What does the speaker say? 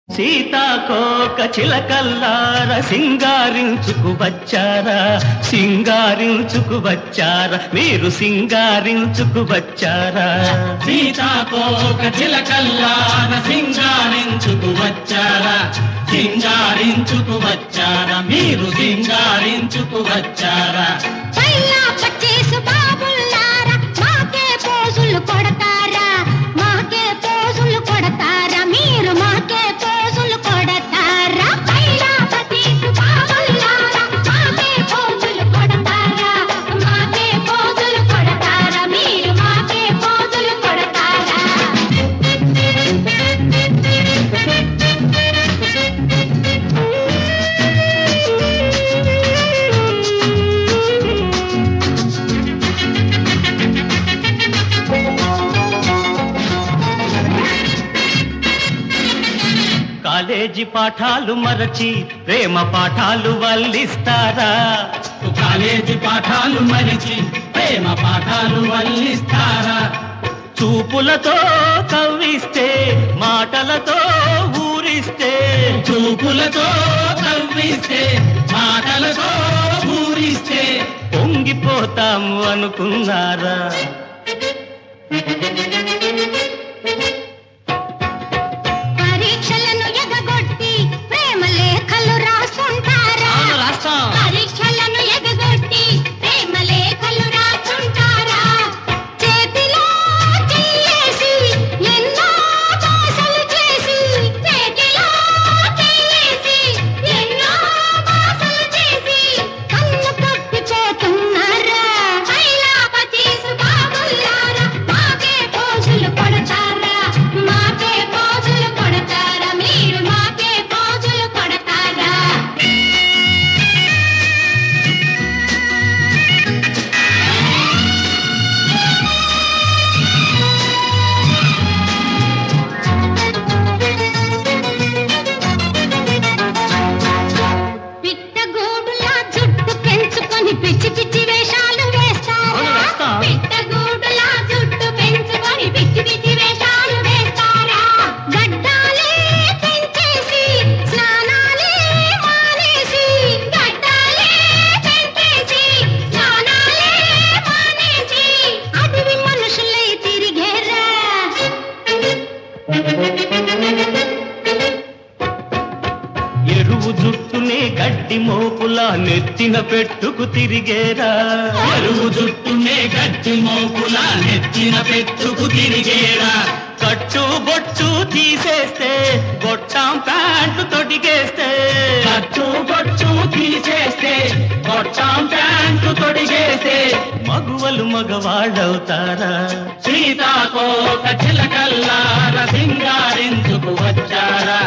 సీతాకోక చిలకల్లార సింగారించుకు వచ్చారా సింగారించుకు వచ్చారా మీరు సింగారించుకు వచ్చారా సీతాకోక చిలకల్లాన సింగారించుకు వచ్చారా సింగారించుకు వచ్చారా మీరు సింగారించుకు వచ్చారా పైలా పచ్చేసు బాబుల్లారా మాకే పోజులు కొడతారా మాకే పోజులు కొడతారా మీరు మాకే పోజులు కొడతారా పైలా పచ్చేసు బాబుల్లారా మాకే పోజులు కొడతారా మాకే పోజులు కొడతారా మీరు మాకే పోజులు కొడతారా కాలేజీ పాఠాలు మరచి ప్రేమ పాఠాలు వల్లిస్తారా కాలేజీ పాఠాలు మరిచి ప్రేమ పాఠాలు వల్లిస్తారా చూపులతో కవ్విస్తే మాటలతో ఊరిస్తే చూపులతో కవ్విస్తే మాటలతో పూరిస్తే పొంగిపోతాము అనుకున్నారా పరీక్షలను ఎగగొట్టి ప్రేమ లేఖలు రాస్తుంటారా పరీక్షలను ఎగగొట్టి ప్రేమ లేఖలు రాస్తుంటారా చేతిలో చెయ్యేసి ఎన్నో భాషలు చేసి చేతిలో చెయ్యేసి ఎన్నో భాషలు చేసి కన్ను కప్పిపోతున్నారా ఐలాపతీసు బాబుల్లారా మాకే పోజులు కొడతారా మాకే పోజులు కొడతారా మీరు మాకే పోజులు కొడతారా పిట్టగూడులా జుట్టు పెంచుకొని పిచ్చి పిచ్చి వేషాలు వేస్తారా అవును, వేస్తాం. పిట్టగూడులా జుట్టు పెంచుకొని పిచ్చి పిచ్చి వేషాలు వేస్తారా గడ్డాలే పెంచేసి స్నానాలే మానేసి గడ్డాలే పెంచేసి స్నానాలే మానేసి అడవి మనుషులై తిరిగేరా ఎరువు జుట్టునే గడ్డి మోపులా నెత్తిన పెట్టుకు తిరిగేరా ఎరువు జుట్టునే గట్టి మోపులా నెత్తిన పెట్టుకు తిరిగేరా కట్టు బొట్టు తీసేస్తే గొట్టాం ప్యాంటు తొడిగేస్తే కట్టు బొట్టు తీసేస్తే కొట్టాం ప్యాంటు తొడిగేస్తే మగువలు మగవాళ్ళవుతారా సీతాకోక చిలకల్లార సింగారించుకు వచ్చారా